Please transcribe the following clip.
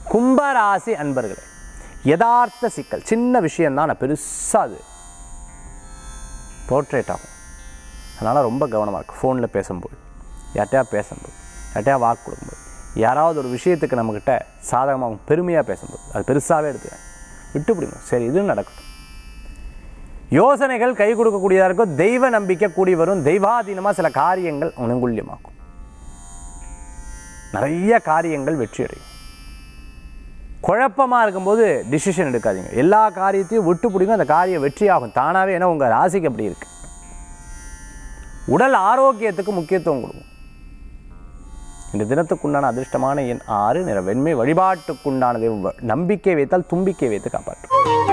கும்பராசி அன்பர்களே யதார்த்த சிக்கல் சின்ன விஷயம்தான் நான் பெருசாக அது போர்ட்ரேட் ஆகும் அதனால் ரொம்ப கவனமாக இருக்கும் ஃபோனில் பேசும்போது யார்ட்டையா பேசும்போது யார்ட்டையா வாக்கு கொடுக்கும்போது யாராவது ஒரு விஷயத்துக்கு நம்மக்கிட்ட சாதகமாக பெருமையாக பேசும்போது அது பெருசாகவே எடுத்துக்கிறேன் விட்டு பிடிங்க சரி இது நடக்கட்டும் யோசனைகள் கை கொடுக்கக்கூடியதாக இருக்கும் தெய்வ நம்பிக்கை கூடி வரும் தெய்வாதீனமாக சில காரியங்கள் அனுகூல்யமாக்கும் நிறைய காரியங்கள் வெற்றி அடையும் குழப்பமாக இருக்கும்போது டிசிஷன் எடுக்காதீங்க எல்லா காரியத்தையும் விட்டு பிடிக்கும் அந்த காரியம் வெற்றியாகும் தானாகவே ஏன்னா உங்கள் ராசிக்கு அப்படி இருக்கு உடல் ஆரோக்கியத்துக்கு முக்கியத்துவம் கொடுக்கும் இந்த தினத்துக்குண்டான அதிர்ஷ்டமான எண் ஆறு நிற வெண்மை வழிபாட்டுக்குண்டான தெய்வம் நம்பிக்கை வைத்தால் தும்பிக்கை வைத்து காப்பாற்றும்